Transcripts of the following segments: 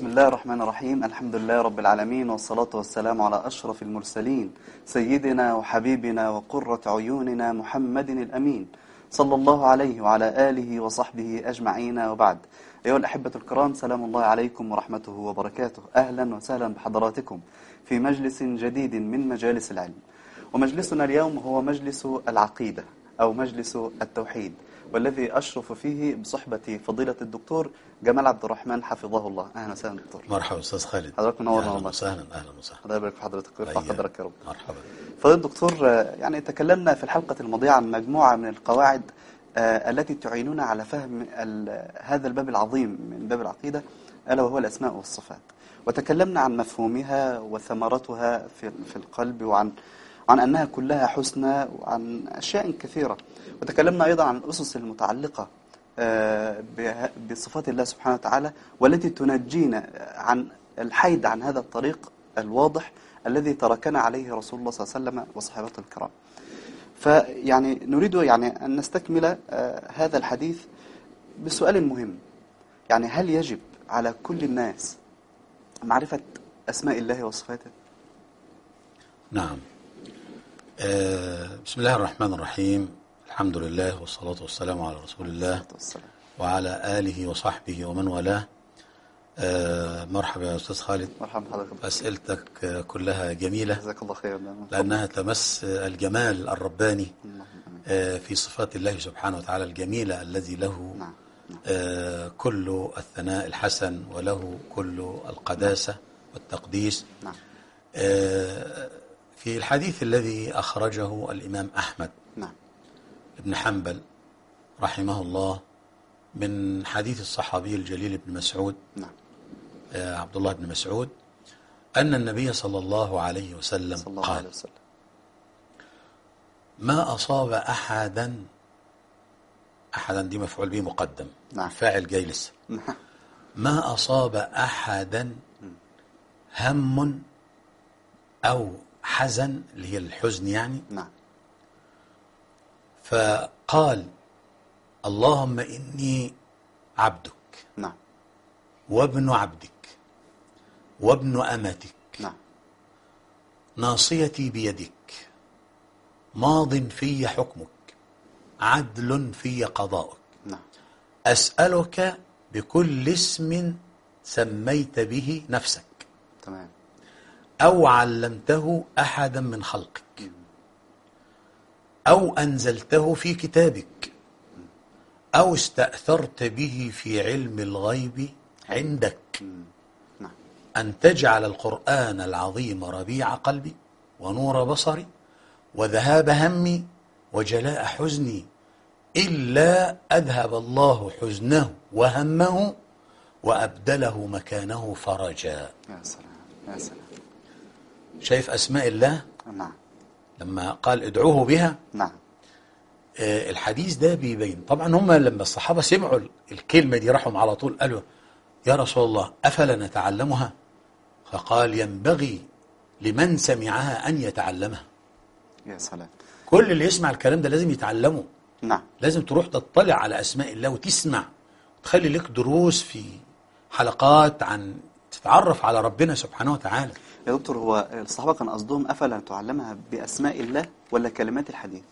بسم الله الرحمن الرحيم الحمد لله رب العالمين والصلاة والسلام على أشرف المرسلين سيدنا وحبيبنا وقرة عيوننا محمد الأمين صلى الله عليه وعلى آله وصحبه أجمعين وبعد أيها الأحبة الكرام سلام الله عليكم ورحمته وبركاته أهلا وسهلا بحضراتكم في مجلس جديد من مجالس العلم ومجلسنا اليوم هو مجلس العقيدة أو مجلس التوحيد والذي أشرف فيه بصحبة فضيلة الدكتور جمال عبد الرحمن حفظه الله أهلا وسهلا دكتور مرحبا استاذ خالد حضرتك منورنا اهلا والله. وسهلا اهلا وسهلا الله يبارك في حضرتك ويرفع أيام. قدرك يا رب مرحبا فضيلة الدكتور آه، يعني تكلمنا في الحلقة الماضية عن مجموعة من القواعد آه، التي تعيننا على فهم ال- هذا الباب العظيم من باب العقيدة ألا وهو الأسماء والصفات وتكلمنا عن مفهومها وثمرتها في في القلب وعن عن أنها كلها حسنى وعن أشياء كثيرة وتكلمنا أيضا عن الأسس المتعلقة آه، به- بصفات الله سبحانه وتعالى والتي تنجينا عن الحيد عن هذا الطريق الواضح الذي تركنا عليه رسول الله صلى الله عليه وسلم وصحابته الكرام فيعني نريد يعني أن نستكمل آه، هذا الحديث بسؤال مهم يعني هل يجب على كل الناس معرفة أسماء الله وصفاته نعم آه بسم الله الرحمن الرحيم الحمد لله والصلاة والسلام على رسول الله والسلام وعلى آله وصحبه ومن والاه آه مرحبا يا أستاذ خالد مرحبا بحضرتك أسئلتك آه، كلها جميلة جزاك الله خيرا لأنها تمس آه، الجمال الرباني اللهم آمين. آه في صفات الله سبحانه وتعالى الجميلة الذي له نعم نعم آه كل الثناء الحسن وله كل القداسة والتقديس نعم آه، في الحديث الذي أخرجه الإمام أحمد نعم بن حنبل رحمه الله من حديث الصحابي الجليل بن مسعود نعم آه، عبد الله بن مسعود أن النبي صلى الله عليه وسلم صلى الله عليه قال وسلم ما أصاب أحدا أحدا دي مفعول به مقدم نعم. فاعل جاي لسه نعم ما أصاب أحدا هم أو حزن اللي هي الحزن يعني نعم فقال اللهم إني عبدك نعم وابن عبدك وابن أمتك نعم ناصيتي بيدك ماض في حكمك عدل في قضاؤك نعم أسألك بكل اسم سميت به نفسك تمام أو علمته أحدا من خلقك أو أنزلته في كتابك أو استأثرت به في علم الغيب عندك نعم أن تجعل القرآن العظيم ربيع قلبي ونور بصري وذهاب همي وجلاء حزني إلا أذهب الله حزنه وهمه وأبدله مكانه فرجا يا سلام يا سلام شايف أسماء الله نعم لما قال ادعوه بها نعم آه، الحديث ده بيبين طبعا هم لما الصحابة سمعوا الكلمة دي راحوا على طول قالوا يا رسول الله أفلا نتعلمها فقال ينبغي لمن سمعها أن يتعلمها يا سلام كل اللي يسمع الكلام ده لازم يتعلمه نعم لازم تروح تطلع على أسماء الله وتسمع وتخلي لك دروس في حلقات عن تتعرف على ربنا سبحانه وتعالى يا دكتور هو الصحابة كان قصدهم أفلا تعلمها بأسماء الله ولا كلمات الحديث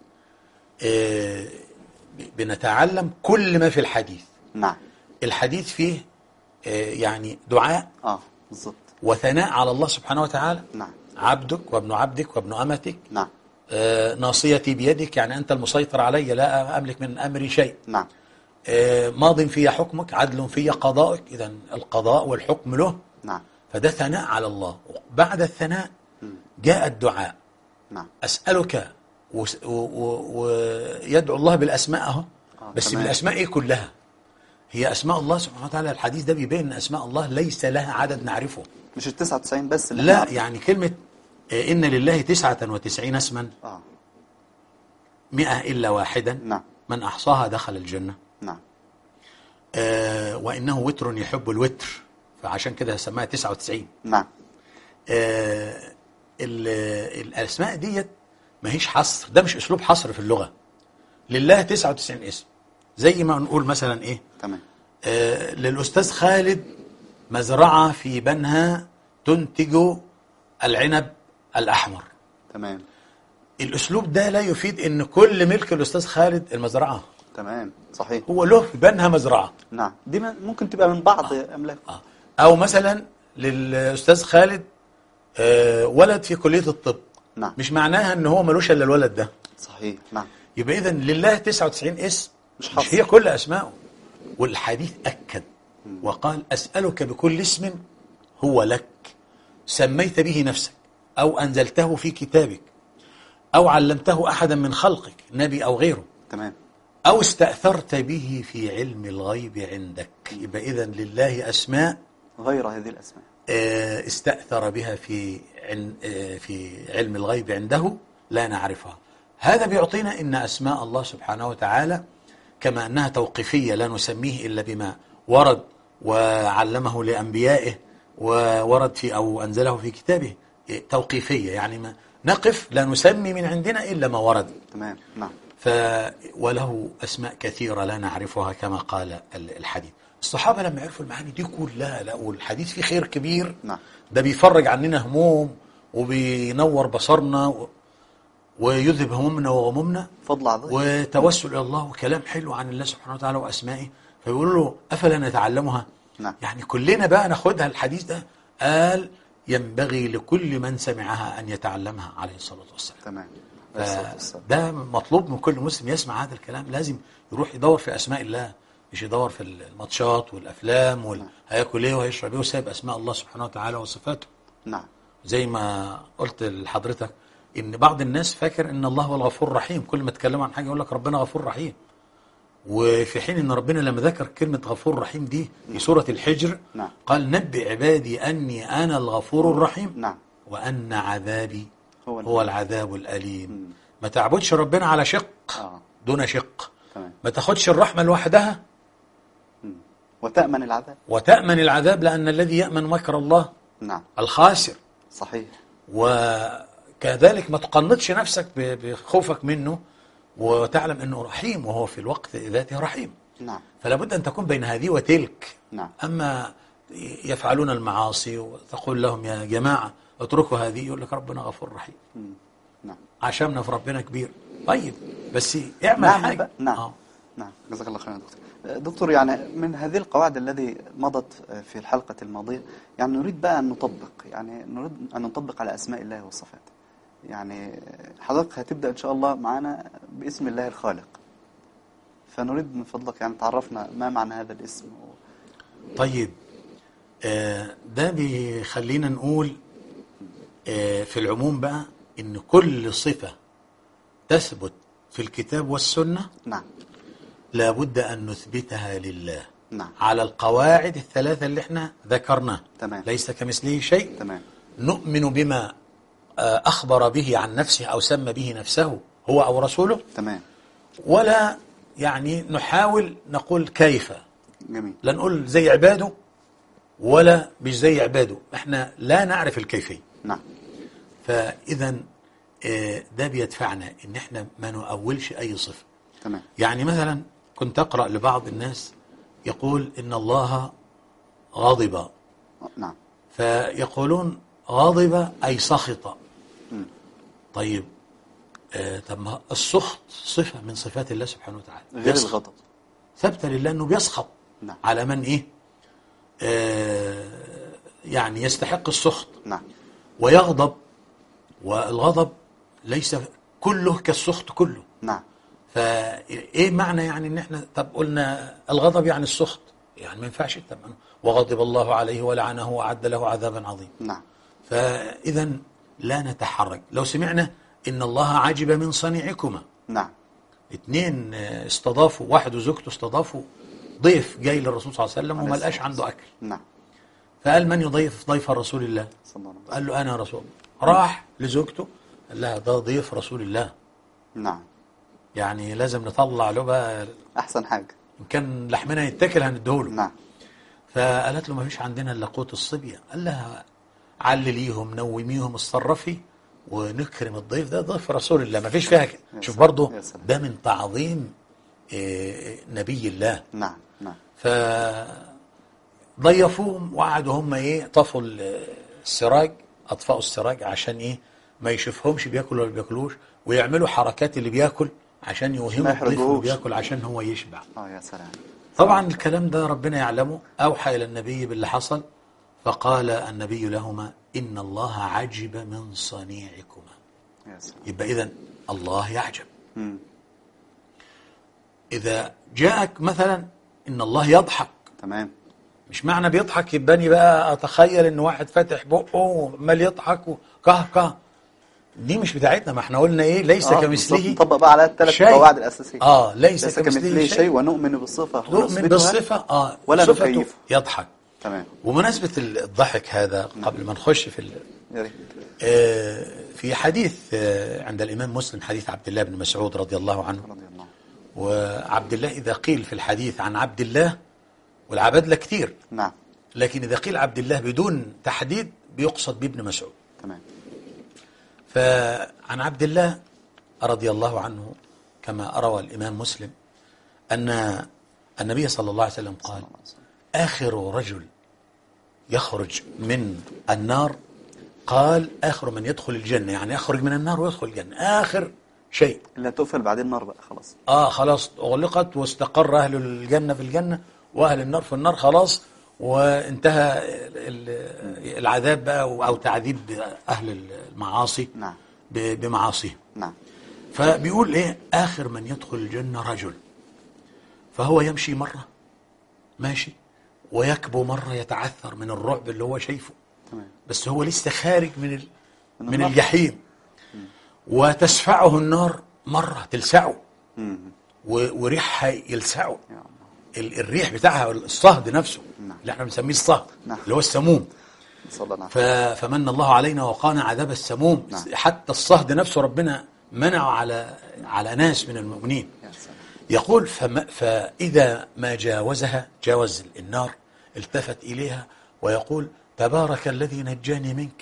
آه، بنتعلم كل ما في الحديث نعم الحديث فيه آه، يعني دعاء اه بالظبط وثناء على الله سبحانه وتعالى نعم عبدك وابن عبدك وابن أمتك نعم آه، ناصيتي بيدك يعني أنت المسيطر علي لا أملك من أمري شيء نعم آه، ماض في حكمك عدل في قضائك إذا القضاء والحكم له نعم فده ثناء على الله بعد الثناء جاء الدعاء نعم أسألك وس- و- و- ويدعو الله بالأسماء أهو آه، بس تمام. بالأسماء إيه كلها هي أسماء الله سبحانه وتعالى الحديث ده بيبين أن أسماء الله ليس لها عدد نعرفه مش ال 99 بس اللي لا احنا عارفين. يعني كلمة آه، إن لله تسعة وتسعين اسما اه مئة إلا واحدا نعم من أحصاها دخل الجنة نعم آه وإنه وتر يحب الوتر فعشان كده سماها 99 نعم آه ال- الأسماء ديت ما هيش حصر ده مش أسلوب حصر في اللغة لله 99 اسم زي ما نقول مثلا إيه تمام آه للأستاذ خالد مزرعة في بنها تنتج العنب الأحمر تمام الأسلوب ده لا يفيد أن كل ملك الأستاذ خالد المزرعة تمام صحيح هو له في بنها مزرعة نعم دي من- ممكن تبقى من بعض املاك آه. أو مثلا للأستاذ خالد آه، ولد في كلية الطب نعم مش معناها أن هو ملوش إلا الولد ده صحيح نعم يبقى إذا لله 99 اسم مش مش حصر. هي كل أسمائه والحديث أكد وقال أسألك بكل اسم هو لك سميت به نفسك أو أنزلته في كتابك أو علمته أحدا من خلقك نبي أو غيره تمام أو استأثرت به في علم الغيب عندك يبقى إذا لله أسماء غير هذه الاسماء آه، استأثر بها في عن- آه، في علم الغيب عنده لا نعرفها هذا بيعطينا إن أسماء الله سبحانه وتعالى كما أنها توقيفية لا نسميه إلا بما ورد وعلمه لأنبيائه وورد في أو أنزله في كتابه إيه، توقيفية يعني ما نقف لا نسمي من عندنا إلا ما ورد تمام نعم ف وله أسماء كثيرة لا نعرفها كما قال ال- الحديث الصحابة لما عرفوا المعاني دي كلها لقوا الحديث فيه خير كبير نعم ده بيفرج عننا هموم وبينور بصرنا و... ويذهب همومنا وغمومنا فضل عظيم وتوسل إلى الله وكلام حلو عن الله سبحانه وتعالى وأسمائه فيقولوا له أفلا نتعلمها نعم. يعني كلنا بقى ناخدها الحديث ده قال ينبغي لكل من سمعها أن يتعلمها عليه الصلاة والسلام تمام عليه الصلاة والسلام. ده مطلوب من كل مسلم يسمع هذا الكلام لازم يروح يدور في اسماء الله مش يدور في الماتشات والافلام وال... هياكل ايه وهيشرب ايه وسايب اسماء الله سبحانه وتعالى وصفاته نعم زي ما قلت لحضرتك ان بعض الناس فاكر ان الله هو الغفور الرحيم كل ما اتكلم عن حاجه يقول لك ربنا غفور رحيم وفي حين ان ربنا لما ذكر كلمه غفور رحيم دي في سوره الحجر نعم. قال نبئ عبادي اني انا الغفور الرحيم نعم وان عذابي هو هو العذاب الأليم ما تعبدش ربنا على شق آه. دون شق تمام ما تاخدش الرحمة لوحدها وتأمن العذاب وتأمن العذاب لأن الذي يأمن مكر الله نعم الخاسر صحيح وكذلك ما تقنطش نفسك ب- بخوفك منه وتعلم أنه رحيم وهو في الوقت ذاته رحيم نعم فلا بد أن تكون بين هذه وتلك نعم أما يفعلون المعاصي وتقول لهم يا جماعة اتركوا هذه يقول لك ربنا غفور رحيم مم. نعم عشمنا في ربنا كبير طيب بس اعمل نعم حاجة بقى. نعم آه. نعم جزاك الله خيرا يا دكتور دكتور يعني من هذه القواعد الذي مضت في الحلقة الماضية يعني نريد بقى أن نطبق يعني نريد أن نطبق على أسماء الله والصفات يعني حضرتك هتبدأ إن شاء الله معنا باسم الله الخالق فنريد من فضلك يعني تعرفنا ما معنى هذا الاسم طيب آه، ده بيخلينا نقول آه، في العموم بقى ان كل صفة تثبت في الكتاب والسنة نعم لابد ان نثبتها لله نعم على القواعد الثلاثة اللي احنا ذكرناها تمام. ليس كمثله شيء تمام نؤمن بما آه، أخبر به عن نفسه أو سمى به نفسه هو أو رسوله تمام ولا يعني نحاول نقول كيف جميل لا نقول زي عباده ولا مش زي عباده احنا لا نعرف الكيفية نعم فإذا آه، ده بيدفعنا ان احنا ما نؤولش اي صفة تمام يعني مثلا كنت أقرأ لبعض الناس يقول إن الله غضب نعم فيقولون غضب أي سخط مم. طيب آه طب ما السخط صفة من صفات الله سبحانه وتعالى غير يسخط. الغضب ثبت لله أنه بيسخط نعم. على من إيه آه يعني يستحق السخط نعم ويغضب والغضب ليس كله كالسخط كله نعم فايه معنى يعني ان احنا طب قلنا الغضب يعني السخط يعني ما ينفعش طب وغضب الله عليه ولعنه واعد له عذابا عظيما نعم فاذا لا نتحرج لو سمعنا ان الله عجب من صنيعكما نعم اثنين آه، استضافوا واحد وزوجته استضافوا ضيف جاي للرسول صلى الله عليه وسلم وما عليه لقاش الصلاة عنده اكل نعم فقال من يضيف ضيف رسول الله صلى الله عليه وسلم قال له انا يا رسول الله راح لزوجته قال لها ده ضيف رسول الله نعم يعني لازم نطلع له بقى أحسن حاجة ان كان لحمنا يتاكل هنديهوله نعم فقالت له ما فيش عندنا الا قوت الصبيه قال لها علليهم نوميهم اتصرفي ونكرم الضيف ده ضيف رسول الله ما فيش فيها كده. يا شوف سلام، برضه يا سلام. ده من تعظيم آه، نبي الله نعم نعم ف ضيفوهم وقعدوا هم ايه طفوا ال- السراج اطفأوا السراج عشان ايه ما يشوفهمش بياكلوا ولا بياكلوش ويعملوا حركات اللي بياكل عشان يوهموا ما الضيف اللي يحرجوهوش. بياكل عشان هو يشبع اه يا سلام طبعا الكلام ده ربنا يعلمه أوحى إلى النبي باللي حصل فقال النبي لهما إن الله عجب من صنيعكما يا سلام يبقى إذا الله يعجب مم. إذا جاءك مثلا إن الله يضحك تمام مش معنى بيضحك يباني بقى أتخيل إن واحد فاتح بقه وعمال يضحك وكه كه دي مش بتاعتنا ما احنا قلنا إيه ليس آه، كمثله بالظبط، نطبق بقى على الثلاث شيء. قواعد الاساسيه آه ليس, ليس كمثله شيء ونؤمن بالصفه نؤمن ونثبتها بالصفة آه ولا صفته نكيفه يضحك تمام ومناسبة الضحك هذا قبل ما نخش في ال... يا ريت آه، في حديث آه، عند الإمام مسلم حديث عبد الله بن مسعود رضي الله عنه رضي الله عنه. وعبد الله إذا قيل في الحديث عن عبد الله والعبادلة كتير نعم لكن إذا قيل عبد الله بدون تحديد بيقصد بابن مسعود تمام فعن عبد الله رضي الله عنه كما روى الإمام مسلم أن النبي صلى الله عليه وسلم قال آخر رجل يخرج من النار قال آخر من يدخل الجنة يعني يخرج من النار ويدخل الجنة آخر شيء اللي هتقفل بعدين النار بقى خلاص آه خلاص أغلقت واستقر أهل الجنة في الجنة وأهل النار في النار خلاص وانتهى ال- العذاب بقى أو تعذيب أهل المعاصي نعم ب- بمعاصيهم نعم فبيقول ايه اخر من يدخل الجنه رجل فهو يمشي مره ماشي ويكبو مره يتعثر من الرعب اللي هو شايفه تمام بس هو لسه خارج من ال... من من النار. الجحيم وتسفعه النار مره تلسعه مم. و... وريحها يلسعه يا الله ال... الريح بتاعها الصهد نفسه نعم. اللي احنا بنسميه الصهد نعم. اللي هو السموم صلى الله ف... فمن الله علينا وقانا عذاب السموم نعم. حتى الصهد نفسه ربنا منعه على على ناس من المؤمنين يا سلام يقول فما فإذا ما جاوزها جاوز النار التفت إليها ويقول تبارك الذي نجاني منك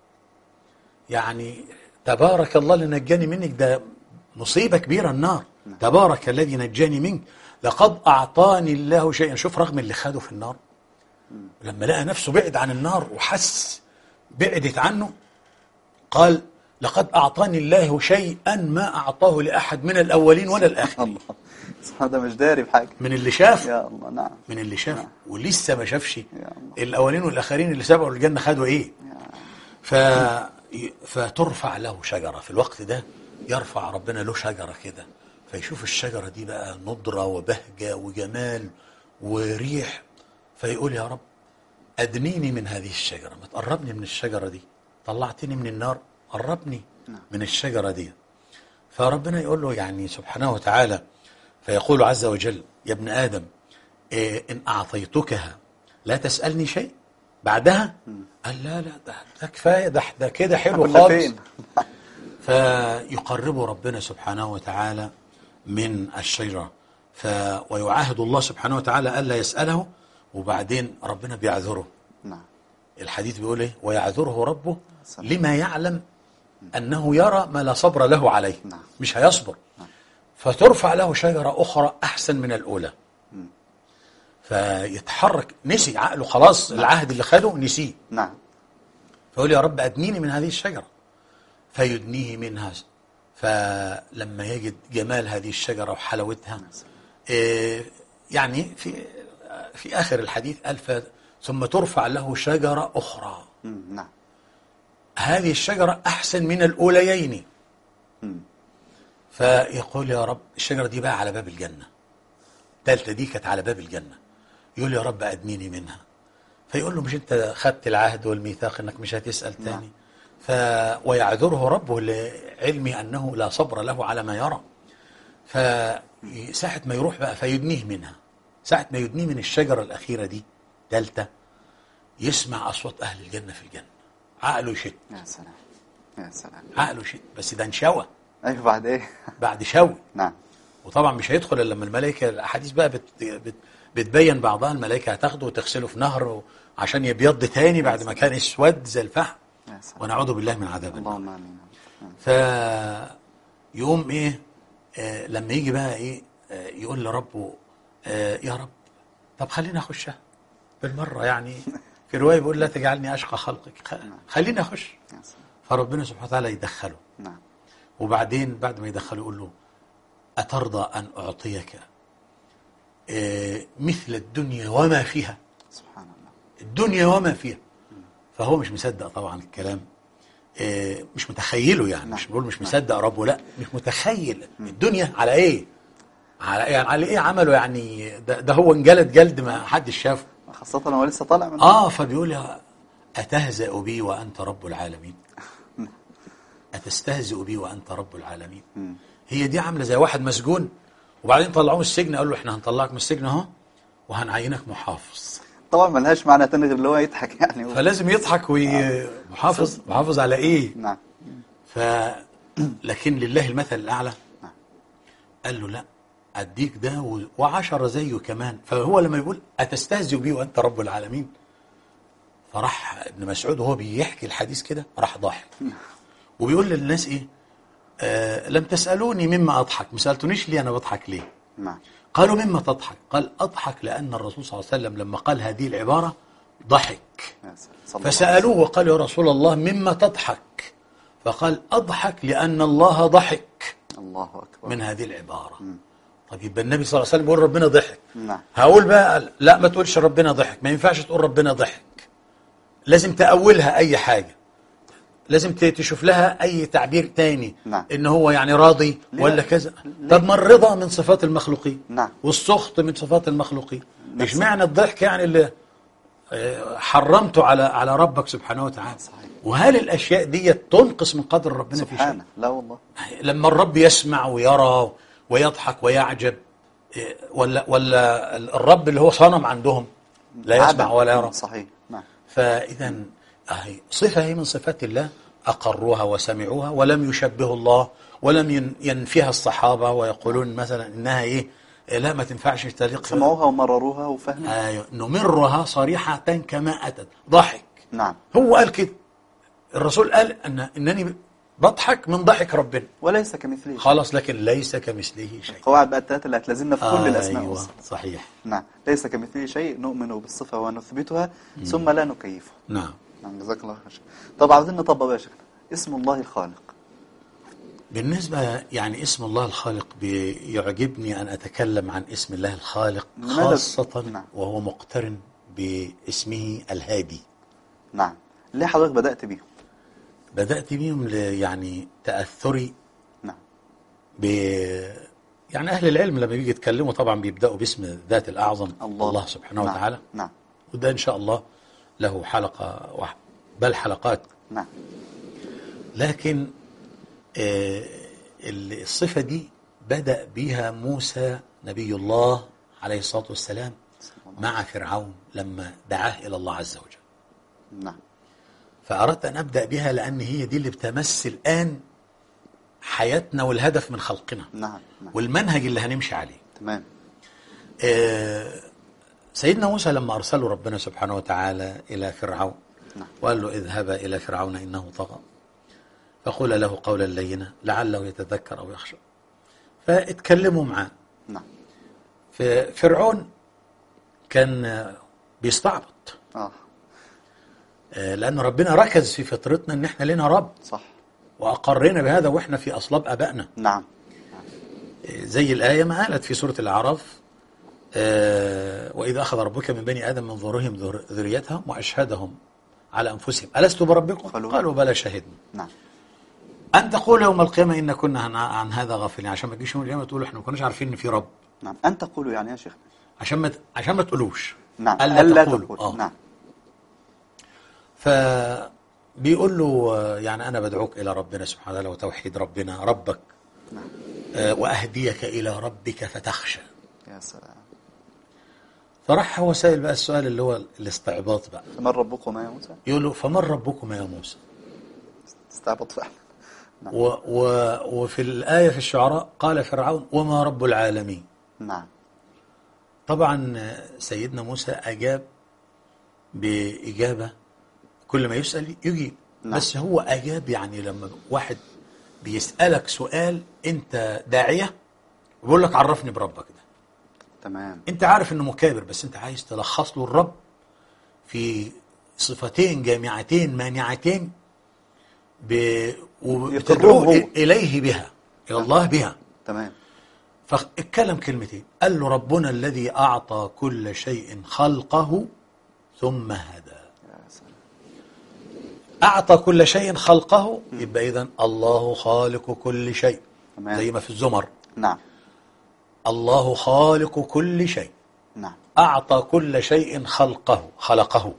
يعني تبارك الله اللي نجاني منك ده مصيبة كبيرة النار تبارك الذي نجاني منك لقد أعطاني الله شيئا شوف رغم اللي خده في النار لما لقى نفسه بعد عن النار وحس بعدت عنه قال لقد أعطاني الله شيئا ما أعطاه لأحد من الأولين ولا الآخرين الله سبحان ده مش داري بحاجه من اللي شاف يا الله نعم من اللي شاف ولسه ما شافش يا الله الأولين والآخرين اللي سبقوا الجنة خدوا إيه يا ف... فترفع له شجرة في الوقت ده يرفع ربنا له شجرة كده فيشوف الشجرة دي بقى نضرة وبهجة وجمال وريح فيقول يا رب أدنيني من هذه الشجرة ما تقربني من الشجرة دي طلعتني من النار قربني من الشجرة دي فربنا يقول له يعني سبحانه وتعالى فيقول عز وجل يا ابن آدم إيه إن أعطيتكها لا تسألني شيء بعدها قال لا لا ده, ده كفاية ده, ده كده حلو كنا خالص فين فيقربه ربنا سبحانه وتعالى من الشجرة ف ويعاهد الله سبحانه وتعالى ألا يسأله وبعدين ربنا بيعذره نعم الحديث بيقول ايه ويعذره ربه سلام. لما يعلم أنه يرى ما لا صبر له عليه نعم. مش هيصبر فترفع له شجرة أخرى أحسن من الأولى فيتحرك نسي عقله خلاص العهد اللي خده نسيه نعم فيقول يا رب أدنيني من هذه الشجرة فيدنيه منها فلما يجد جمال هذه الشجرة وحلاوتها إيه، يعني في في آخر الحديث قال ف- ثم ترفع له شجرة أخرى مم. نعم هذه الشجرة أحسن من الأوليين مم. فيقول يا رب الشجرة دي بقى على باب الجنة التالتة دي كانت على باب الجنة يقول يا رب أدنيني منها فيقول له مش أنت خدت العهد والميثاق أنك مش هتسأل تاني ف... ويعذره ربه لعلمي أنه لا صبر له على ما يرى فساعة ما يروح بقى فيدنيه منها ساعة ما يدنيه من الشجرة الأخيرة دي تالتة يسمع أصوات أهل الجنة في الجنة عقله يشت يا سلام يا سلام عقله يشت بس ده انشوى ايوه بعد ايه بعد شوي نعم وطبعا مش هيدخل الا لما الملائكه الاحاديث بقى بت بت بتبين بعضها الملائكه هتاخده وتغسله في نهر و- عشان يبيض تاني بعد ما كان اسود زي الفحم يا سلام ونعوذ بالله من عذاب النار اللهم امين نعم. ف يقوم ايه آه لما يجي بقى ايه آه يقول لربه آه يا رب طب خلينا اخشها بالمره يعني في روايه بيقول لا تجعلني اشقى خلقك خ- خليني اخش يا سلام. فربنا سبحانه وتعالى يدخله نعم وبعدين بعد ما يدخله يقول له أترضى أن أعطيك آه، مثل الدنيا وما فيها سبحان الله الدنيا وما فيها فهو مش مصدق طبعا الكلام آه، مش متخيله يعني مش بقول مش مصدق ربه لا مش متخيل الدنيا على ايه على يعني على ايه عمله يعني ده, ده هو انجلد جلد ما حدش شافه خاصة هو لسه طالع من اه فبيقول يا أتهزأ بي وأنت رب العالمين أتستهزئ بي وأنت رب العالمين مم. هي دي عاملة زي واحد مسجون وبعدين طلعوه من السجن قال له احنا هنطلعك من السجن اهو وهنعينك محافظ طبعا ملهاش معنى تاني غير اللي هو يضحك يعني و... فلازم يضحك ومحافظ محافظ على ايه نعم ف لكن لله المثل الاعلى نعم. قال له لا اديك ده و- وعشرة زيه كمان فهو لما يقول اتستهزئ بي وانت رب العالمين فراح ابن مسعود وهو بيحكي الحديث كده راح ضاحك وبيقول للناس ايه آه لم تسالوني مما اضحك ما سالتونيش ليه انا بضحك ليه نعم قالوا مما تضحك قال اضحك لان الرسول صلى الله عليه وسلم لما قال هذه العباره ضحك يا سلام. صلى الله عليه فسألوه وقالوا يا رسول الله مما تضحك فقال أضحك لأن الله ضحك وسلم. الله أكبر من هذه العبارة طب يبقى النبي صلى الله عليه وسلم بيقول ربنا ضحك نعم هقول بقى لا ما تقولش ربنا ضحك ما ينفعش تقول ربنا ضحك لازم تأولها أي حاجة لازم ت- تشوف لها أي تعبير تاني نعم. إن هو يعني راضي ليه؟ ولا كذا ليه؟ طب ما الرضا من صفات المخلوقين نعم. والسخط من صفات المخلوقين نفس- مش معنى الضحك يعني اللي آه، حرمته على على ربك سبحانه وتعالى صحيح. وهل الاشياء دي تنقص من قدر ربنا في شيء سبحانه لا والله لما الرب يسمع ويرى ويضحك ويعجب إيه، ولا ولا الرب اللي هو صنم عندهم لا يسمع عدم. ولا يرى صحيح نعم فاذا أهي صفه هي من صفات الله اقروها وسمعوها ولم يشبهوا الله ولم ين- ينفيها الصحابه ويقولون مثلا انها ايه إيه، لا ما تنفعش تليق سمعوها ومرروها وفهموا ايوه نمرها صريحه كما اتت ضحك نعم هو قال كده الرسول قال ان انني بضحك من ضحك ربنا وليس كمثله شيء. خلاص لكن ليس كمثله شيء القواعد بقى الثلاثة اللي هتلازمنا في كل الأسماء أيوة والصفات صحيح نعم ليس كمثله شيء نؤمن بالصفة ونثبتها ثم لا نكيفها نعم نعم جزاك الله خير طب عاوزين نطبق بقى يا شيخنا اسم الله الخالق بالنسبة يعني اسم الله الخالق بيعجبني أن أتكلم عن اسم الله الخالق لماذا؟ خاصة نعم. وهو مقترن باسمه الهادي نعم ليه حضرتك بدأت بيه بدأت بيهم ل- يعني تأثري نعم ب يعني أهل العلم لما بيجي يتكلموا طبعا بيبدأوا باسم الذات الأعظم الله, الله, الله سبحانه نعم. وتعالى نعم وده إن شاء الله له حلقة واحدة بل حلقات نعم لكن آه، ال- الصفة دي بدأ بها موسى نبي الله عليه الصلاة والسلام مع فرعون لما دعاه إلى الله عز وجل نعم فأردت أن أبدأ بها لأن هي دي اللي بتمثل الآن حياتنا والهدف من خلقنا نعم نعم والمنهج اللي هنمشي عليه تمام آه، سيدنا موسى لما أرسله ربنا سبحانه وتعالى إلى فرعون نعم. وقال له اذهبا إلى فرعون إنه طغى فقول له قولا لينا لعله يتذكر أو يخشى فاتكلموا معاه نعم ففرعون كان آه، بيستعبط اه آه، لأن ربنا ركز في فطرتنا إن إحنا لنا رب صح وأقرنا بهذا وإحنا في أصلاب أبائنا نعم زي الآية ما قالت في سورة الأعراف آه، وإذا أخذ ربك من بني آدم من ظهورهم ذر- ذريتهم وأشهدهم على أنفسهم ألست بربكم؟ قالوا قالوا بلى شهدنا نعم أن تقول يوم القيامة إن كنا عن, عن هذا غافلين عشان ما تجيش يوم القيامة تقولوا إحنا ما كناش عارفين إن في رب نعم أن تقولوا يعني يا شيخ عشان ما ت- عشان ما تقولوش نعم ألا ألا تقولوا. تقول آه. نعم فبيقول له آه، يعني أنا بدعوك إلى ربنا سبحانه وتعالى وتوحيد ربنا ربك نعم آه، وأهديك إلى ربك فتخشى يا سلام فراح هو سائل بقى السؤال اللي هو الاستعباط بقى فمن ربكما يا موسى يقول له فمن ربكما يا موسى استعبط فعلا نعم. و و وفي الآية في الشعراء قال فرعون وما رب العالمين نعم طبعا سيدنا موسى أجاب بإجابة كل ما يسأل يجيب نعم. بس هو أجاب يعني لما واحد بيسألك سؤال أنت داعية ويقول لك عرفني بربك ده تمام أنت عارف إنه مكابر بس أنت عايز تلخص له الرب في صفتين جامعتين مانعتين ب... يقرهم وبتدعوه هو. إليه بها إلى الله بها تمام فاتكلم كلمتين قال له ربنا الذي أعطى كل شيء خلقه ثم هدى يا سلام أعطى كل شيء خلقه يبقى إذن الله خالق كل شيء تمام. زي ما في الزمر نعم الله خالق كل شيء نعم أعطى كل شيء خلقه خلقه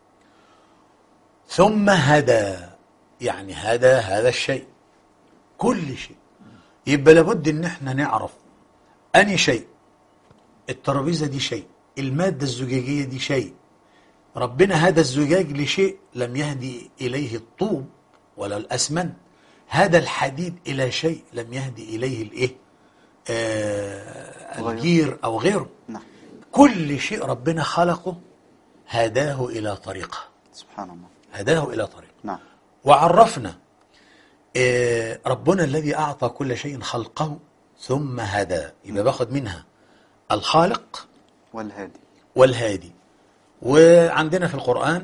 ثم هدى يعني هدى هذا الشيء كل شيء يبقى لابد ان احنا نعرف اني شيء الترابيزه دي شيء الماده الزجاجيه دي شيء ربنا هدى الزجاج لشيء لم يهدي اليه الطوب ولا الاسمنت هدى الحديد الى شيء لم يهدي اليه الايه آه غيره. الجير او غيره نعم كل شيء ربنا خلقه هداه إلى طريقه سبحان الله هداه إلى طريقه نعم وعرفنا آه، ربنا الذي أعطى كل شيء خلقه ثم هدى يبقى باخد منها الخالق والهادي والهادي وعندنا في القرآن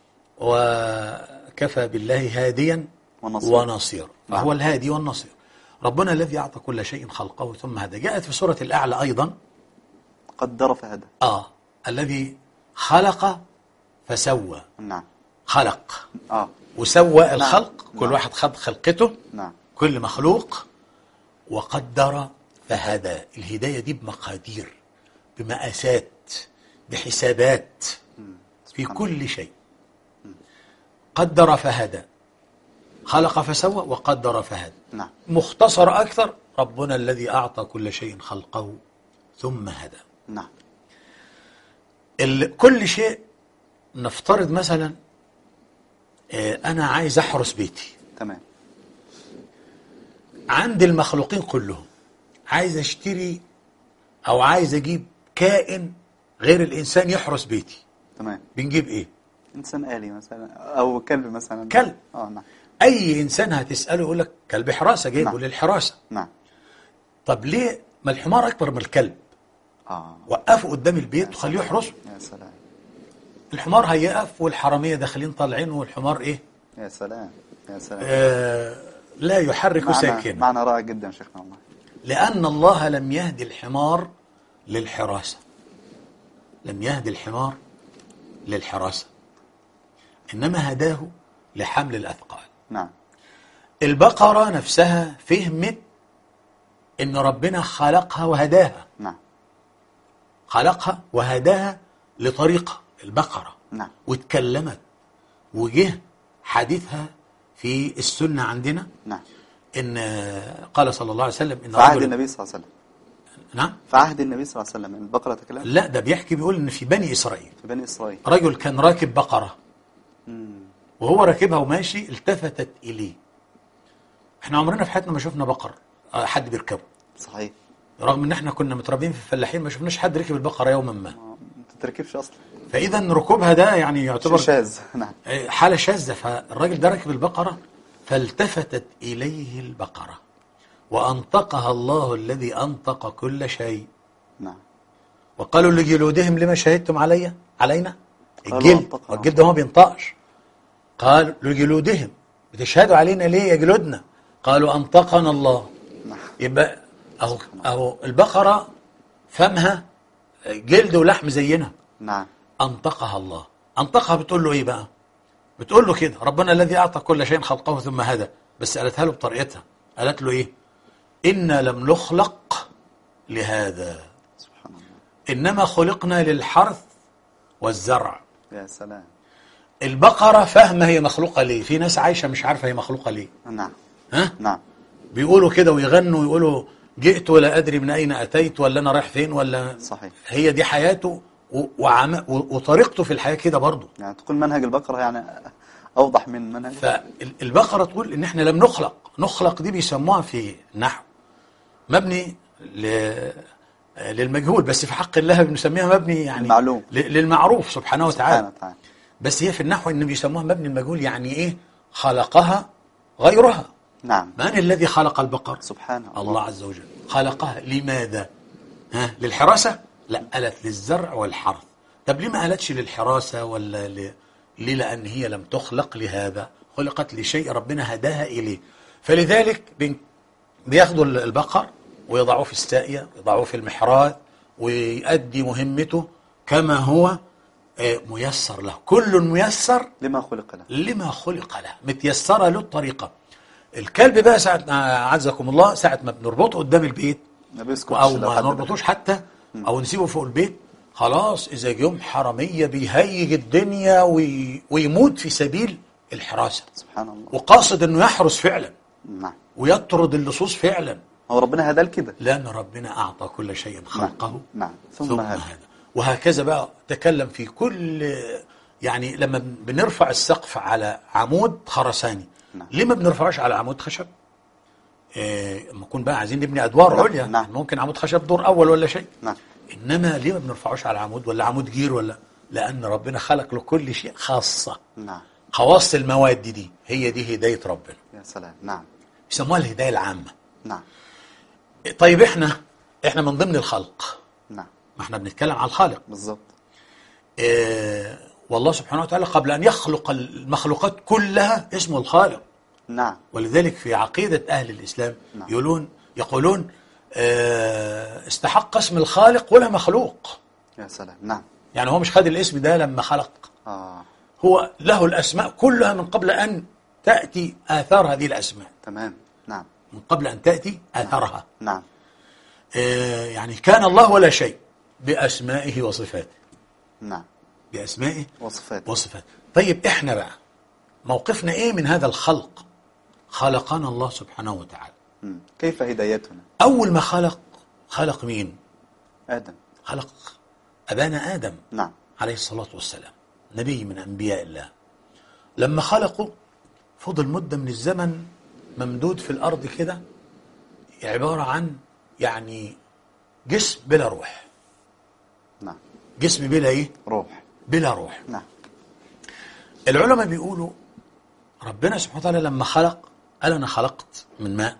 وكفى بالله هاديا ونصير. ونصير نعم. فهو الهادي والنصير ربنا الذي أعطى كل شيء خلقه ثم هدى جاءت في سورة الأعلى أيضا قدر فهدى آه الذي خلق فسوى نعم خلق اه وسوى الخلق كل نعم. واحد خد خلقته نعم كل مخلوق وقدر فهدى الهداية دي بمقادير بمقاسات بحسابات في سبحان كل شيء قدر فهدى خلق فسوى وقدر فهدى نعم مختصر أكثر ربنا الذي أعطى كل شيء خلقه ثم هدى نعم ال- كل شيء نفترض مثلا آه، أنا عايز أحرس بيتي تمام عند المخلوقين كلهم عايز اشتري او عايز اجيب كائن غير الانسان يحرس بيتي تمام بنجيب ايه انسان آلي مثلا او كلب مثلا كلب. اه نعم اي انسان هتساله يقول لك كلب حراسه جايبه نعم. للحراسه نعم طب ليه ما الحمار اكبر من الكلب اه وقفه قدام البيت وخليه يحرسه يا سلام الحمار هيقف والحراميه داخلين طالعين والحمار ايه يا سلام يا سلام آه لا يحرك معنى ساكنا معنى رائع جدا شيخنا والله لأن الله لم يهدي الحمار للحراسة لم يهدي الحمار للحراسة إنما هداه لحمل الأثقال نعم البقرة نفسها فهمت إن ربنا خلقها وهداها نعم خلقها وهداها لطريقة البقرة نعم واتكلمت وجه حديثها في السنة عندنا نعم إن قال صلى الله عليه وسلم إن في عهد رجل- النبي صلى الله عليه وسلم نعم في عهد النبي صلى الله عليه وسلم البقرة تكلم لا ده بيحكي بيقول ان في بني اسرائيل في بني إسرائيل رجل كان راكب بقره مم. وهو راكبها وماشي التفتت اليه احنا عمرنا في حياتنا ما شفنا بقر آه، حد بيركبه صحيح رغم ان احنا كنا متربيين في الفلاحين ما شفناش حد ركب البقره يوما ما آه، ما تتركبش أصلا فاذا ركوبها ده يعني يعتبر شيء شاذ نعم آه، حاله شاذه فالراجل ده راكب البقره فالتفتت اليه البقره وانطقها الله الذي انطق كل شيء نعم وقالوا لجلودهم لما شهدتم علي علينا قالوا الجلد أنطقنا. والجلد ما بينطقش قال لجلودهم بتشهدوا علينا ليه يا جلودنا قالوا أنطقنا الله نعم يبقى أهو, أهو البقرة فمها جلد ولحم زينا نعم أنطقها الله أنطقها بتقول له إيه بقى بتقول له كده ربنا الذي أعطى كل شيء خلقه ثم هدى بس قالتها له بطريقتها قالت له إيه إنا لم نخلق لهذا سبحان الله إنما خلقنا للحرث والزرع يا سلام البقرة فاهمة هي مخلوقة ليه في ناس عايشة مش عارفة هي مخلوقة ليه نعم ها نعم بيقولوا كده ويغنوا ويقولوا جئت ولا أدري من أين أتيت ولا أنا رايح فين ولا صحيح هي دي حياته و- وعم... و- وطريقته في الحياة كده برضه يعني تكون منهج البقرة يعني أوضح من منهج فالبقرة تقول إن إحنا لم نخلق نخلق دي بيسموها في النحو مبني ل... للمجهول بس في حق الله بنسميها مبني يعني المعلوم. ل... للمعروف سبحانه وتعالى سبحانه وتعالى بس هي في النحو ان بيسموها مبني المجهول يعني ايه خلقها غيرها نعم من الذي خلق البقر سبحانه الله عز وجل خلقها لماذا ها للحراسة لا قالت للزرع والحرث طب ليه ما قالتش للحراسة ولا ل... ليه لأن هي لم تخلق لهذا خلقت لشيء ربنا هداها إليه فلذلك بين- بياخدوا البقر ويضعوه في الساقية يضعوه في المحراث ويؤدي مهمته كما هو آه، ميسر له كل ميسر لما خلق له لما خلق له متيسرة له الطريقة الكلب بقى ساعة ما عزكم الله ساعة ما بنربطه قدام البيت ما بيسكتش او لو ما حد نربطوش حتى او نسيبه فوق البيت خلاص اذا جم حراميه بيهيج الدنيا وي... ويموت في سبيل الحراسه سبحان الله وقاصد انه يحرس فعلا نعم ويطرد اللصوص فعلا هو ربنا هداه لكده لان ربنا اعطى كل شيء خلقه نعم ثم, ثم هذا هذا وهكذا بقى تكلم في كل يعني لما بنرفع السقف على عمود خرساني نعم. ليه ما بنرفعوش على عمود خشب؟ إيه، اما نكون بقى عايزين نبني ادوار نعم، عليا نعم. ممكن عمود خشب دور اول ولا شيء نعم انما ليه ما بنرفعوش على عمود ولا عمود جير ولا لان ربنا خلق له كل شيء خاصه نعم خواص المواد دي هي دي هدايه ربنا يا سلام نعم يسموها الهدايه العامه نعم طيب احنا احنا من ضمن الخلق نعم ما احنا بنتكلم على الخالق بالضبط إيه والله سبحانه وتعالى قبل ان يخلق المخلوقات كلها اسمه الخالق نعم ولذلك في عقيده اهل الاسلام نعم. يقولون يقولون آه، استحق اسم الخالق ولا مخلوق يا سلام نعم يعني هو مش خد الاسم ده لما خلق آه هو له الأسماء كلها من قبل أن تأتي آثار هذه الأسماء تمام نعم من قبل أن تأتي آثارها نعم آه، يعني كان الله ولا شيء بأسمائه وصفاته نعم بأسمائه وصفات وصفاته طيب إحنا بقى موقفنا إيه من هذا الخلق خلقنا الله سبحانه وتعالى مم. كيف هدايتنا أول ما خلق خلق مين آدم خلق أبانا آدم نعم عليه الصلاة والسلام نبي من أنبياء الله لما خلقوا فضل مدة من الزمن ممدود في الأرض كده عبارة عن يعني جسم بلا روح نعم جسم بلا إيه؟ روح بلا روح نعم العلماء بيقولوا ربنا سبحانه وتعالى لما خلق قال أنا خلقت من ماء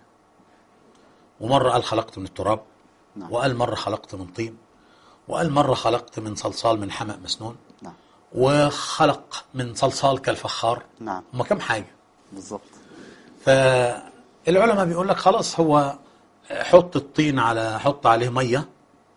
ومرة قال خلقت من التراب نعم. وقال مرة خلقت من طين وقال مرة خلقت من صلصال من حمأ مسنون نعم وخلق من صلصال كالفخار نعم هم كم حاجة بالضبط فالعلماء بيقول لك خلاص هو حط الطين على حط عليه مية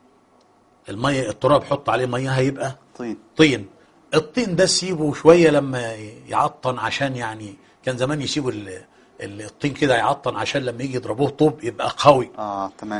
المية التراب حط عليه مية هيبقى طين طين الطين ده سيبه شوية لما يعطن عشان يعني كان زمان يسيبوا ال- ال- الطين كده يعطن عشان لما يجي يضربوه طوب يبقى قوي آه تمام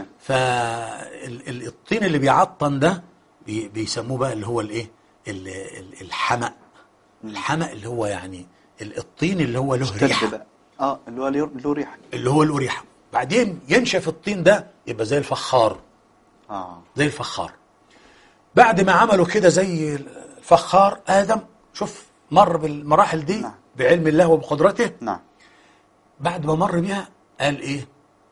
فالطين اللي بيعطن ده بي- بيسموه بقى اللي هو الايه ال- ال- الحمأ الحمأ اللي هو يعني ال- الطين اللي هو له اشتد ريحه بقى اه اللي هو له له ريحة اللي هو له ريحه بعدين ينشف الطين ده يبقى زي الفخار اه زي الفخار بعد ما عملوا كده زي الفخار ادم شوف مر بالمراحل دي نعم. بعلم الله وبقدرته نعم بعد ما مر بيها قال ايه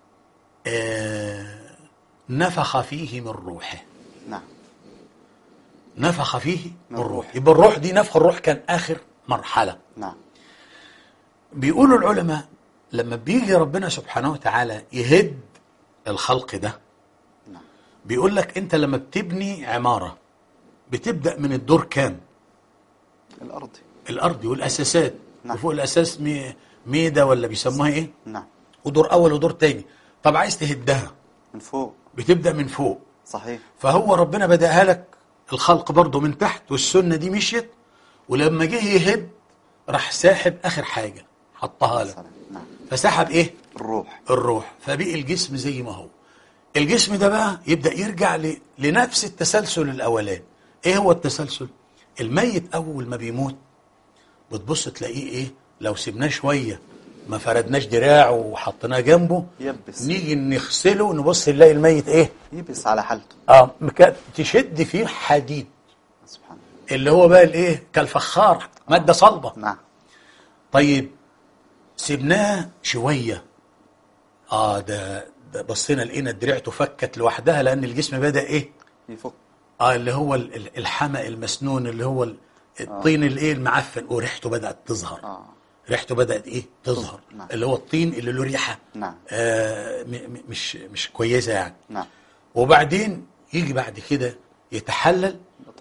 آه نفخ فيه من روحه نعم نفخ فيه من من الروح. الروح يبقى الروح دي نفخ الروح كان آخر مرحلة نعم بيقولوا العلماء لما بيجي ربنا سبحانه وتعالى يهد الخلق ده نعم بيقول لك انت لما بتبني عمارة بتبدأ من الدور كام الأرض الأرض والأساسات نعم. وفوق الأساس مي- ميدة ولا بيسموها ايه نعم ودور أول ودور تاني طب عايز تهدها من فوق بتبدأ من فوق صحيح فهو ربنا بدأها لك الخلق برضه من تحت والسنة دي مشيت ولما جه يهد راح ساحب آخر حاجة حطها لك سلام. نعم فسحب إيه؟ الروح الروح فبقي الجسم زي ما هو الجسم ده بقى يبدأ يرجع ل... لنفس التسلسل الأولاني إيه هو التسلسل؟ الميت أول ما بيموت بتبص تلاقيه إيه؟ لو سيبناه شوية ما فردناش دراعه وحطيناه جنبه يبس نيجي نغسله نبص نلاقي الميت إيه؟ يبس على حالته اه مك- تشد فيه حديد سبحان الله اللي هو بقى الايه كالفخار ماده صلبه نعم طيب سيبناه شويه اه ده, ده بصينا لقينا دراعته فكت لوحدها لان الجسم بدا ايه يفك اه اللي هو ال- ال- الحمأ المسنون اللي هو ال- الطين الايه المعفن وريحته بدات تظهر اه ريحته بدات ايه تظهر نعم. اللي هو الطين اللي له ريحه نعم آه م- م- مش مش كويسه يعني نعم وبعدين يجي بعد كده يتحلل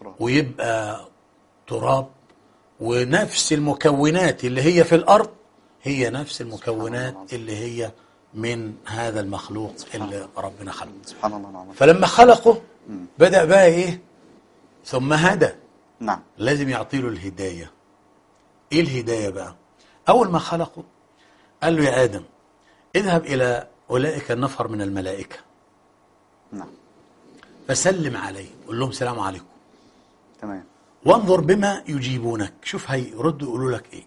تراب ويبقى تراب ونفس المكونات اللي هي في الأرض هي نفس المكونات الله. اللي هي من هذا المخلوق اللي الله. ربنا خلقه سبحان الله العظيم فلما خلقه بدأ بقى إيه ثم هدى نعم لازم يعطي له الهداية إيه الهداية بقى أول ما خلقه قال له يا آدم اذهب إلى أولئك النفر من الملائكة نعم فسلم عليه قول لهم سلام عليكم تمام وانظر بما يجيبونك شوف هيردوا يقولوا لك ايه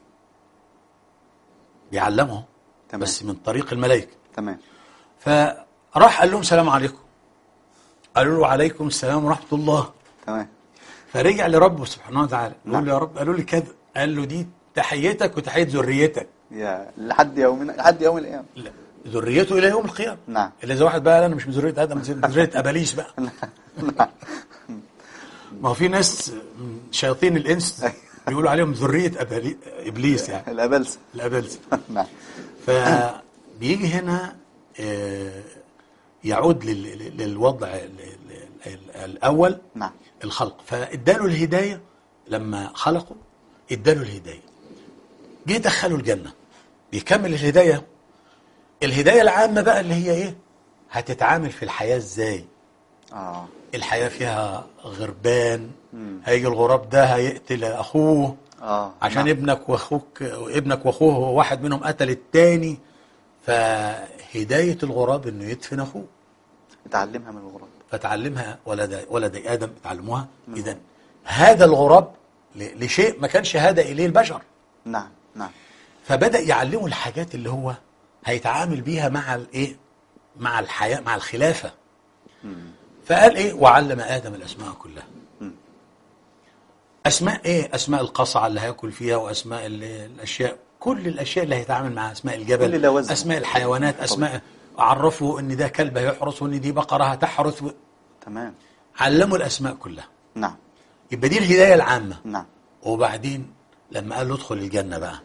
بيعلمهم تمام. بس من طريق الملائكة تمام فراح قال لهم سلام عليكم قالوا له عليكم السلام ورحمة الله تمام فرجع لربه سبحانه وتعالى نعم. يقول له يا رب قالوا لي كذا قال له دي تحيتك وتحية ذريتك يا لحد يومنا لحد يوم القيامة لا ذريته إلى يوم القيامة نعم إلا إذا واحد بقى قال أنا مش من ذرية آدم من ذرية أباليس بقى نعم ما هو في ناس من شياطين الإنس بيقولوا عليهم ذرية أبالي... إبليس يعني الأبلسة الأبلس نعم فبيجي هنا آه، يعود لل- لل- للوضع ال- ال- ال- الأول نعم الخلق فاداله الهداية لما خلقه اداله الهداية جه دخله الجنة بيكمل الهداية الهداية العامة بقى اللي هي ايه هتتعامل في الحياة ازاي اه الحياة فيها غربان مم. هيجي الغراب ده هيقتل أخوه اه عشان نعم. ابنك واخوك ابنك واخوه واحد منهم قتل التاني فهداية الغراب انه يدفن اخوه اتعلمها من الغراب فتعلمها ولد ولد ادم تعلموها اذا هذا الغراب ل- لشيء ما كانش هذا اليه البشر نعم نعم فبدا يعلمه الحاجات اللي هو هيتعامل بيها مع الايه مع الحياه مع الخلافه مم. فقال ايه وعلم ادم الاسماء كلها مم. اسماء ايه اسماء القصعه اللي هياكل فيها واسماء ال- الاشياء كل الاشياء اللي هيتعامل معها اسماء الجبل كل لوازم. اسماء الحيوانات اسماء عرفوا ان ده كلب هيحرس وان دي بقره هتحرس و- تمام علموا الاسماء كلها نعم يبقى دي الهدايه العامه نعم وبعدين لما قال له ادخل الجنة بقى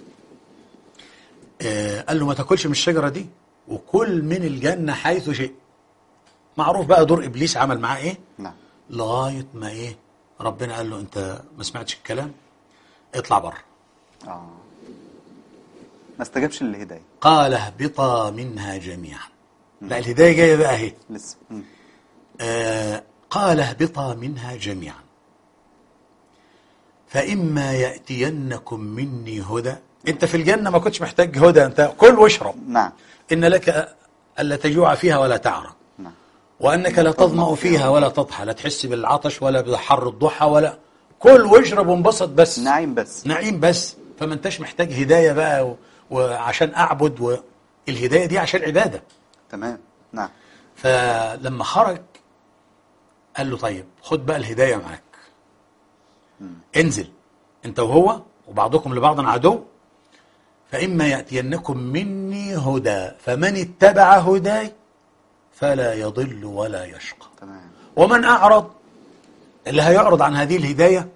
آه قال له ما تاكلش من الشجرة دي وكل من الجنة حيث شئت معروف بقى دور إبليس عمل معاه إيه نعم لغاية ما إيه ربنا قال له أنت ما سمعتش الكلام اطلع بره اه ما استجابش للهداية قال اهبطا منها جميعا لا الهداية جاية بقى اهي لسه مم. آه قال اهبطا منها جميعا فإما يأتينكم مني هدى أنت في الجنة ما كنتش محتاج هدى أنت كل واشرب نعم إن لك ألا تجوع فيها ولا تعرى نعم وأنك لا تظمأ فيها ولا تضحى لا تحس بالعطش ولا بحر الضحى ولا كل واشرب وانبسط بس نعيم بس نعيم بس فما انتش محتاج هداية بقى و... وعشان أعبد والهداية دي عشان عبادة تمام نعم فلما خرج قال له طيب خد بقى الهداية معاك انزل انت وهو وبعضكم لبعض عدو فإما يأتينكم مني هدى فمن اتبع هداي فلا يضل ولا يشقى تمام ومن أعرض اللي هيعرض عن هذه الهداية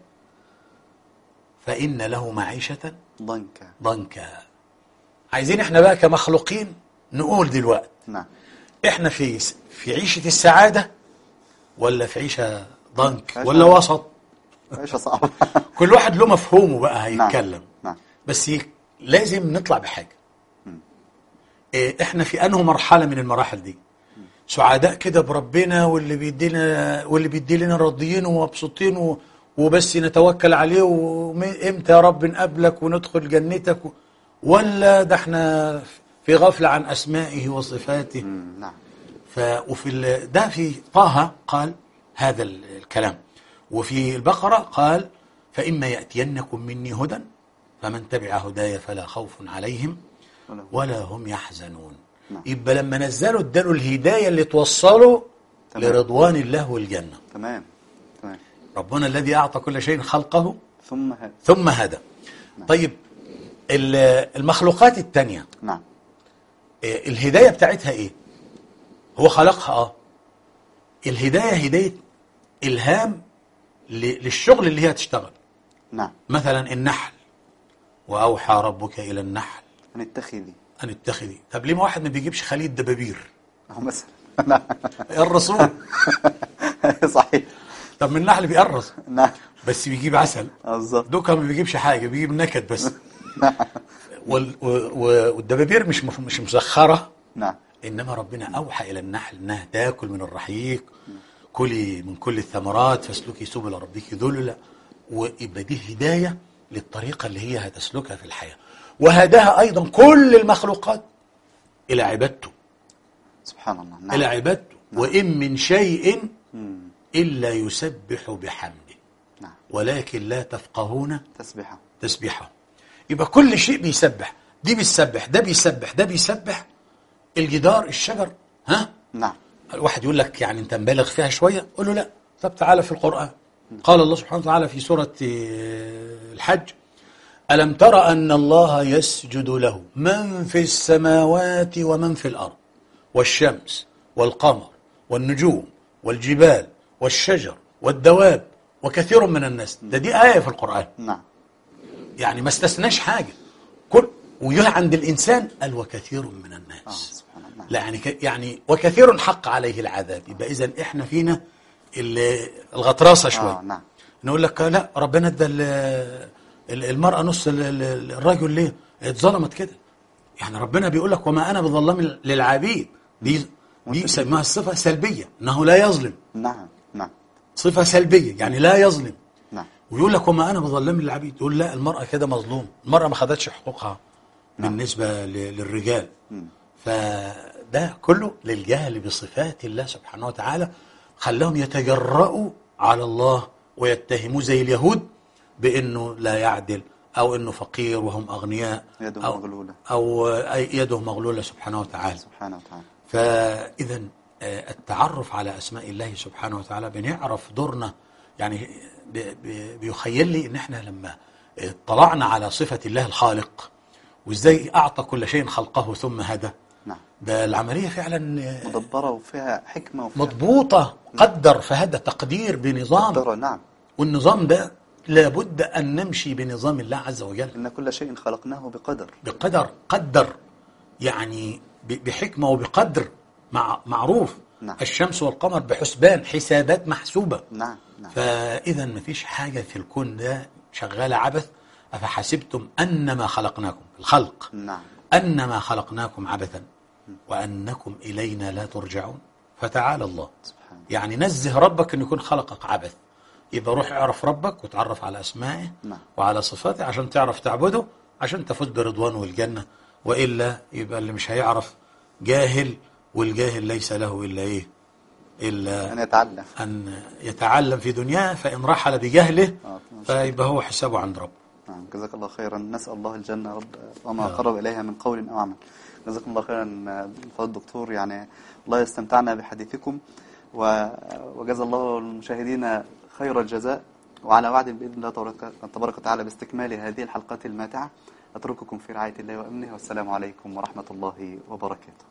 فإن له معيشة ضنكا ضنكا عايزين احنا بقى كمخلوقين نقول دلوقتي نعم احنا في في عيشة السعادة ولا في عيشة ضنك عيشة- ولا وسط عيشة صعبة كل واحد له مفهومه بقى نعم. هيتكلم نعم بس ي- لازم نطلع بحاجة إيه، احنا في انه مرحلة من المراحل دي سعداء كده بربنا واللي بيدينا واللي بيدي لنا راضيين ومبسوطين و- وبس نتوكل عليه وامتى يا رب نقابلك وندخل جنتك و- ولا ده احنا في غفلة عن اسمائه وصفاته مم. نعم ف وفي ال- ده في طه قال هذا ال- الكلام وفي البقرة قال فإما يأتينكم مني هدى فمن تبع هداي فلا خوف عليهم ولا هو. ولا هم يحزنون نعم. يبقى لما نزلوا اداله الهداية اللي توصله تمام. لرضوان الله والجنة تمام تمام ربنا الذي أعطى كل شيء خلقه ثم هذا ثم هدى طيب ال- المخلوقات التانية نعم إيه، الهداية بتاعتها ايه هو خلقها اه الهداية هداية إلهام ل- للشغل اللي هي تشتغل نعم مثلا النحل وأوحى ربك إلى النحل هنتخذي أن اتخذي طب ليه ما واحد ما بيجيبش خليل دبابير أهو مثلا نعم يا الرسول صحيح طب من النحل بيقرص نعم بس بيجيب عسل آه، بالظبط دوكا ما بيجيبش حاجه بيجيب نكد بس نعم وال- و- و- والدبابير مش مف- مش مسخره نعم انما ربنا اوحى الى النحل انها تاكل من الرحيق كلي من كل الثمرات فاسلكي سبل ربك ذللا ويبقى دي هدايه للطريقه اللي هي هتسلكها في الحياه وهداها ايضا كل المخلوقات الى عبادته سبحان الله الى نعم عبادته وان من شيء مم. الا يسبح بحمده نعم ولكن لا تفقهون تسبيحة تسبيحه يبقى كل شيء بيسبح دي بيسبح ده بيسبح ده بيسبح الجدار الشجر ها نعم الواحد يقول لك يعني انت مبالغ فيها شويه قول له لا طب تعالى في القران قال الله سبحانه وتعالى في سوره آه، الحج الم تر ان الله يسجد له من في السماوات ومن في الارض والشمس والقمر والنجوم والجبال والشجر والدواب وكثير من الناس ده دي ايه في القران نعم يعني ما استثناش حاجه كل ويجي عند الانسان قال وكثير من آه الناس سبحان الله لا يعني ك- يعني وكثير حق عليه العذاب يبقى اذا احنا فينا ال- الغطرسه شويه آه نعم نقول لك لا ربنا ادى ال- ال- المراه نص ال- ال- الرجل ليه؟ اتظلمت كده يعني ربنا بيقول لك وما انا بظلام للعبيد دي دي سماها الصفه سلبيه انه لا يظلم نعم نعم صفه سلبيه يعني لا يظلم نعم ويقول لك وما انا بظلم للعبيد يقول لا المراه كده مظلوم المراه ما خدتش حقوقها بالنسبه ل- للرجال فده كله للجهل بصفات الله سبحانه وتعالى خلاهم يتجرؤوا على الله ويتهموه زي اليهود بانه لا يعدل او انه فقير وهم اغنياء يده أو مغلولة. او أي يده مغلوله سبحانه وتعالى سبحانه وتعالى فإذا آه، التعرف على أسماء الله سبحانه وتعالى بنعرف دورنا يعني ب- ب- بيخيل لي إن إحنا لما اطلعنا على صفة الله الخالق وإزاي أعطى كل شيء خلقه ثم هدى نعم ده العملية فعلا آه، مدبرة وفيها حكمة وفيها مضبوطة قدر فهدى تقدير بنظام مقدرة نعم والنظام ده لابد أن نمشي بنظام الله عز وجل إن كل شيء خلقناه بقدر بقدر قدر يعني ب- بحكمة وبقدر مع معروف نعم. الشمس والقمر بحسبان حسابات محسوبة نعم نعم فإذا مفيش حاجة في الكون ده شغالة عبث أفحسبتم أنما خلقناكم الخلق نعم أنما خلقناكم عبثا وأنكم إلينا لا ترجعون فتعالى الله سبحان يعني نزه ربك أن يكون خلقك عبث يبقى روح اعرف ربك وتعرف على أسمائه نعم. وعلى صفاته عشان تعرف تعبده عشان تفوز برضوانه والجنة وإلا يبقى اللي مش هيعرف جاهل والجاهل ليس له إلا إيه إلا أن يتعلم أن يتعلم في دنياه فإن رحل بجهله آه، فيبقى هو حسابه عند ربه نعم جزاك الله خيرا نسأل الله الجنة رب وما قرب إليها من قول أو عمل جزاكم الله خيرا فضل الدكتور يعني والله استمتعنا بحديثكم و- وجزا الله المشاهدين خير الجزاء وعلى وعد بإذن الله تبارك- تبارك وتعالى باستكمال هذه الحلقات الماتعة أترككم في رعاية الله وأمنه والسلام عليكم ورحمة الله وبركاته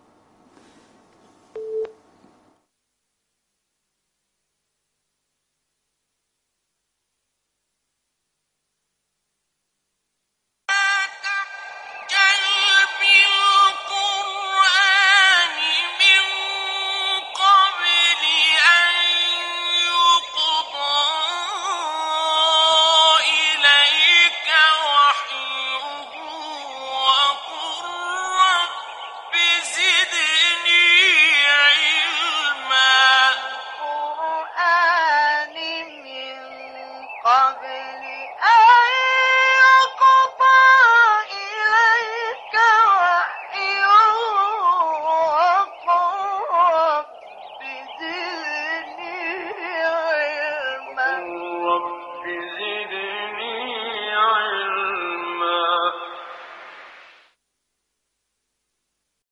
تعجل بالقرآن من قبل أن يقضى إليك وحيه وقل رب زدني علما القرآن من قبل